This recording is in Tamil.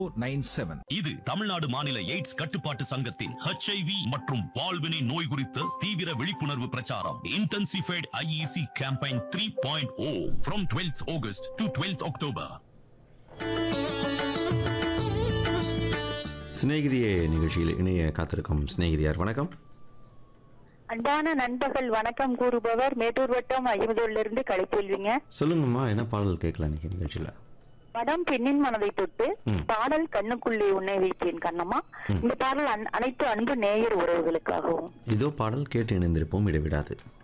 நைன் செவன் இது தமிழ்நாடு மாநில எய்ட்ஸ் கட்டுப்பாட்டு சங்கத்தின் ஹெச்ஐவி மற்றும் வாழ்வினை நோய் குறித்த தீவிர விழிப்புணர்வு பிரச்சாரம் intensified IEC campaign three point O from twelfth August to twelfth October சிநேகிதியே நிகழ்ச்சியில் இணைய காத்திருக்கும் சிநேகிதியார் வணக்கம் அன்பான நண்பர்கள் வணக்கம் கூறுபவர் மேட்டூர் வட்டம் ஐம்பதூர்ல கலைச்செல்விங்க சொல்லுங்கம்மா என்ன பாடல் கேட்கலாம் இன்னைக்கு நிகழ்ச்சியில் படம் பெண்ணின் மனதை தொட்டு ம். பாடல் கண்ணுக்குள்ளே உன்னை வைத்தேன் கண்ணம்மா இந்த பாடல் அன்- அனைத்து அன்பு நேயர் உறவுகளுக்காகவும் இதோ பாடல் கேட்டு இணைந்திருப்போம் இடைவிடாது